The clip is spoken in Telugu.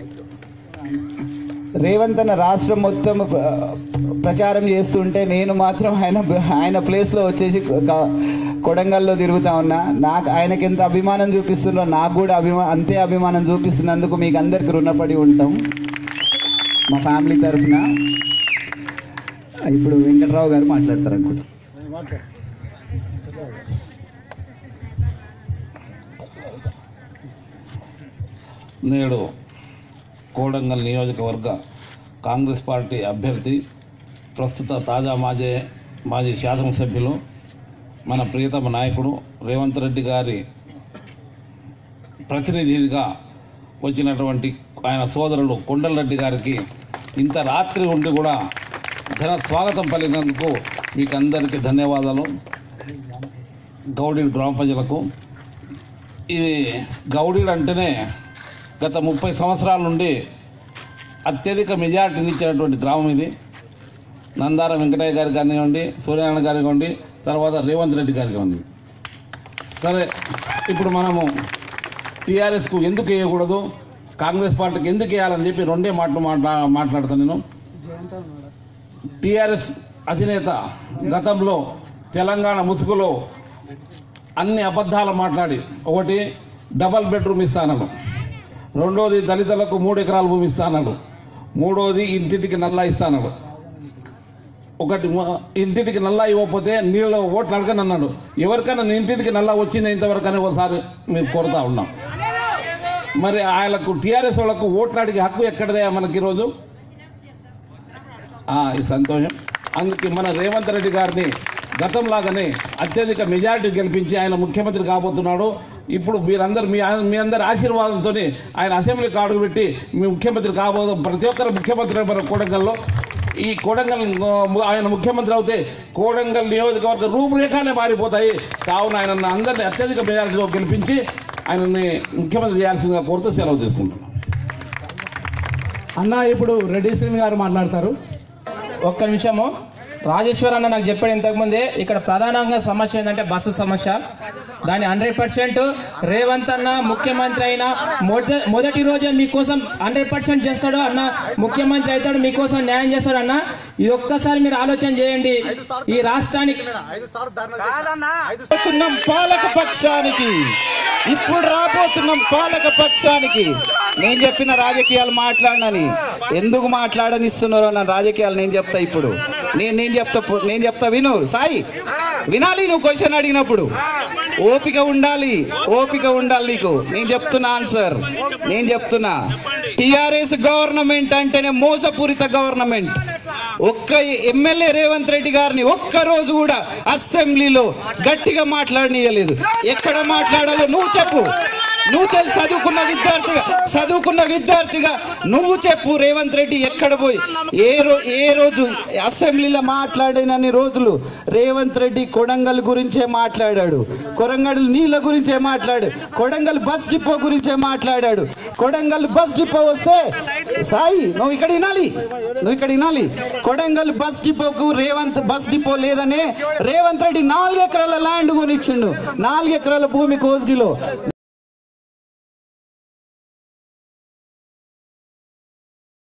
రేవంత్ అన్న రాష్ట్రం మొత్తం ప్ర- ప్రచారం చేస్తుంటే నేను మాత్రం ఆయన ఆయన ప్లేస్లో వచ్చేసి క- కొడంగల్లో తిరుగుతా ఉన్నా నాకు ఆయనకి ఎంత అభిమానం చూపిస్తుందో నాకు కూడా అభిమా అంతే అభిమానం చూపిస్తున్నందుకు మీకు అందరికి రుణపడి ఉంటాం మా ఫ్యామిలీ తరఫున ఇప్పుడు వెంకట్రావు గారు మాట్లాడతారు అనుకుంటా నేడు కోడంగల్ నియోజకవర్గ కాంగ్రెస్ పార్టీ అభ్యర్థి ప్రస్తుత తాజా మాజీ మాజీ శాసనసభ్యులు మన ప్రియతమ నాయకుడు రేవంత్ రెడ్డి గారి ప్రతినిధిగా వచ్చినటువంటి ఆయన సోదరుడు కొండలరెడ్డి గారికి ఇంత రాత్రి ఉండి కూడా ఘన స్వాగతం పలికినందుకు మీకు అందరికీ ధన్యవాదాలు గౌడీ గ్రామ ప్రజలకు ఇది గౌడీలు అంటేనే గత ముప్పై సంవత్సరాల నుండి అత్యధిక మెజార్టీని ఇచ్చినటువంటి గ్రామం ఇది నందార వెంకటయ్య గారి కానివ్వండి సూర్యనారాయణ గారి కానివ్వండి తర్వాత రేవంత్ రెడ్డి గారి కానివ్వండి సరే ఇప్పుడు మనము టీఆర్ఎస్కు ఎందుకు వేయకూడదు కాంగ్రెస్ పార్టీకి ఎందుకు వేయాలని చెప్పి రెండే మాటలు మాట్లా మాట్లాడతాను నేను టీఆర్ఎస్ అధినేత గతంలో తెలంగాణ ముసుగులో అన్ని అబద్ధాలు మాట్లాడి ఒకటి డబల్ బెడ్రూమ్ ఇస్తానడు రెండోది దళితులకు మూడు ఎకరాల భూమి ఇస్తానడు మూడోది ఇంటింటికి నల్లా ఇస్తానడు ఒకటి మ- ఇంటింటికి నల్లా ఇవ్వకపోతే నీళ్ళు ఓట్లు అడగనన్నాడు ఎవరికైనా నీ ఇంటింటికి నల్లా వచ్చింది ఇంతవరకనే ఒకసారి మీరు కోరుతా ఉన్నాం మరి ఆయనకు టీఆర్ఎస్ వాళ్ళకు ఓట్లు అడిగే హక్కు ఎక్కడదయా మనకి ఈరోజు ఆ, ఈ సంతోషం అందుకే మన రేవంత్ రెడ్డి గారిని గతంలాగానే అత్యధిక మెజారిటీ గెలిపించి ఆయన ముఖ్యమంత్రి కాబోతున్నాడు ఇప్పుడు మీరందరూ మీ మీ అందరి ఆశీర్వాదంతో ఆయన అసెంబ్లీకి అడుగుపెట్టి మీ ముఖ్యమంత్రి కాబోదు ప్రతి ఒక్కరు ముఖ్యమంత్రి మన కోడంగల్లో ఈ కోడంగల్ ఆ, ఆయన ముఖ్యమంత్రి అవుతే కోడంగల్ నియోజకవర్గ రూపురేఖలే మారిపోతాయి కావున ఆయన అందరినీ అత్యధిక మెజారిటీలో గెలిపించి ఆయనని ముఖ్యమంత్రి చేయాల్సిందిగా కోరుతూ సెలవు తీసుకుంటున్నాను అన్న ఇప్పుడు రెడ్డి శ్రీని గారు మాట్లాడతారు ఒక్క నిమిషము రాజేశ్వర్ అన్న నాకు చెప్పాడు ఇంతకుముందే ఇక్కడ ప్రధానంగా సమస్య ఏంటంటే బస్సు సమస్య దాని హండ్రెడ్ పర్సెంట్ రేవంత్ అన్న ముఖ్యమంత్రి అయినా మొద మొదటి రోజే మీకోసం హండ్రెడ్ పర్సెంట్ చేస్తాడు అన్న ముఖ్యమంత్రి అవుతాడు మీకోసం న్యాయం చేస్తాడు అన్న ఇది ఒక్కసారి మీరు ఆలోచన చేయండి ఈ రాష్ట్రానికి రాబోతున్నాం పాలక పక్షానికి ఇప్పుడు రాబోతున్నాం పాలక పక్షానికి నేను చెప్పిన రాజకీయాలు మాట్లాడనని ఎందుకు మాట్లాడనిస్తున్నారో నా రాజకీయాలు నేను చెప్తా ఇప్పుడు నేను నేను చెప్తా పు- నేను చెప్తా విను సాయి వినాలి నువ్వు క్వశ్చన్ అడిగినప్పుడు ఓపిక ఉండాలి ఓపిక ఉండాలి నీకు నేను చెప్తున్నా ఆన్సర్ నేను చెప్తున్నా టిఆర్ఎస్ గవర్నమెంట్ అంటేనే మోసపూరిత గవర్నమెంట్ ఒక్క ఎమ్మెల్యే రేవంత్ రెడ్డి గారిని ఒక్క రోజు కూడా అసెంబ్లీలో గట్టిగా మాట్లాడనీయలేదు ఎక్కడ మాట్లాడాలో నువ్వు చెప్పు నువ్వు తెలుసు చదువుకున్న విద్యార్థిగా చదువుకున్న విద్యార్థిగా నువ్వు చెప్పు రేవంత్ రెడ్డి ఎక్కడ పోయి ఏ రో ఏ రోజు అసెంబ్లీలో మాట్లాడినన్ని రోజులు రేవంత్ రెడ్డి కొడంగల్ గురించే మాట్లాడాడు కొరంగల్ నీళ్ళ గురించే మాట్లాడు కొడంగల్ బస్ డిపో గురించే మాట్లాడాడు కొడంగల్ బస్ డిపో వస్తే సాయి నువ్వు ఇక్కడ వినాలి నువ్వు ఇక్కడ వినాలి కొడంగల్ బస్ డిపోకు రేవంత్ బస్ డిపో లేదనే రేవంత్ రెడ్డి నాలుగు ఎకరాల ల్యాండ్ కొనిచ్చిండు నాలుగు ఎకరాల భూమి కోస్గిలో